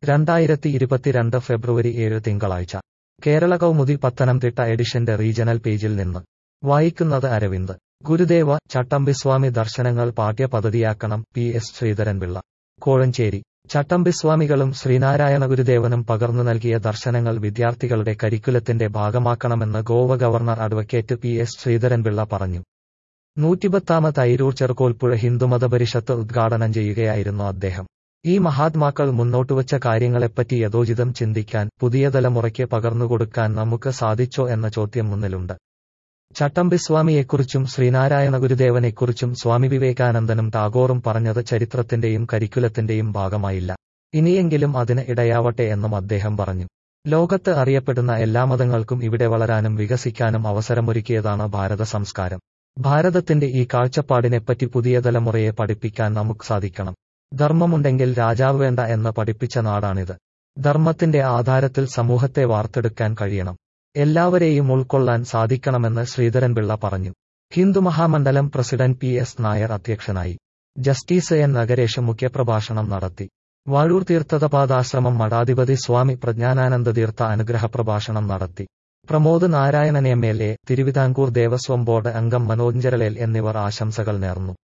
രണ്ടായിരത്തി ഇരുപത്തിരണ്ട് ഫെബ്രുവരി ഏഴ് തിങ്കളാഴ്ച കേരള കൗമുദി പത്തനംതിട്ട എഡിഷന്റെ റീജണൽ പേജിൽ നിന്ന് വായിക്കുന്നത് അരവിന്ദ് ഗുരുദേവ ചട്ടമ്പിസ്വാമി ദർശനങ്ങൾ പാഠ്യപദ്ധതിയാക്കണം പി എസ് ശ്രീധരൻപിള്ള കോഴഞ്ചേരി ചട്ടമ്പിസ്വാമികളും ശ്രീനാരായണ ഗുരുദേവനും പകർന്നു നൽകിയ ദർശനങ്ങൾ വിദ്യാർത്ഥികളുടെ കരിക്കുലത്തിന്റെ ഭാഗമാക്കണമെന്ന് Goa governor advocate P S Sreedharanpillai പറഞ്ഞു നൂറ്റിപത്താമത് അയിരൂർ ചെറുകോൽപ്പുഴ ഹിന്ദുമത പരിഷത്ത് ഉദ്ഘാടനം ചെയ്യുകയായിരുന്നു അദ്ദേഹം ഈ മഹാത്മാക്കൾ മുന്നോട്ടുവച്ച കാര്യങ്ങളെപ്പറ്റി യഥോചിതം ചിന്തിക്കാൻ പുതിയ തലമുറയ്ക്ക് പകർന്നുകൊടുക്കാൻ നമുക്ക് സാധിച്ചോ എന്ന ചോദ്യം മുന്നിലുണ്ട് ചട്ടമ്പിസ്വാമിയെക്കുറിച്ചും ശ്രീനാരായണ ഗുരുദേവനെക്കുറിച്ചും സ്വാമി വിവേകാനന്ദനും ടാഗോറും പറഞ്ഞത് ചരിത്രത്തിന്റെയും കരിക്കുലത്തിന്റെയും ഭാഗമായില്ല ഇനിയെങ്കിലും അതിന് ഇടയാവട്ടെ എന്നും അദ്ദേഹം പറഞ്ഞു ലോകത്ത് അറിയപ്പെടുന്ന എല്ലാ മതങ്ങൾക്കും ഇവിടെ വളരാനും വികസിക്കാനും അവസരമൊരുക്കിയതാണ് ഭാരത സംസ്കാരം ഭാരതത്തിന്റെ ഈ കാഴ്ചപ്പാടിനെപ്പറ്റി പുതിയ തലമുറയെ പഠിപ്പിക്കാൻ നമുക്ക് സാധിക്കണം ധർമ്മമുണ്ടെങ്കിൽ രാജാവ് വേണ്ട എന്ന് പഠിപ്പിച്ച നാടാണിത് ധർമ്മത്തിന്റെ ആധാരത്തിൽ സമൂഹത്തെ വാർത്തെടുക്കാൻ കഴിയണം എല്ലാവരെയും ഉൾക്കൊള്ളാൻ സാധിക്കണമെന്ന് ശ്രീധരൻപിള്ള പറഞ്ഞു Hindu Mahamandalam president P S Nair അധ്യക്ഷനായി ജസ്റ്റിസ് എൻ നഗരേഷ് മുഖ്യപ്രഭാഷണം നടത്തി വാഴൂർ തീർത്ഥപാദാശ്രമം മഠാധിപതി സ്വാമി പ്രജ്ഞാനാനന്ദ തീർത്ഥ അനുഗ്രഹ പ്രഭാഷണം നടത്തി Pramod Narayanan M L A Travancore Devaswom board അംഗം മനോജ് ജരളേൽ എന്നിവർ ആശംസകൾ നേർന്നു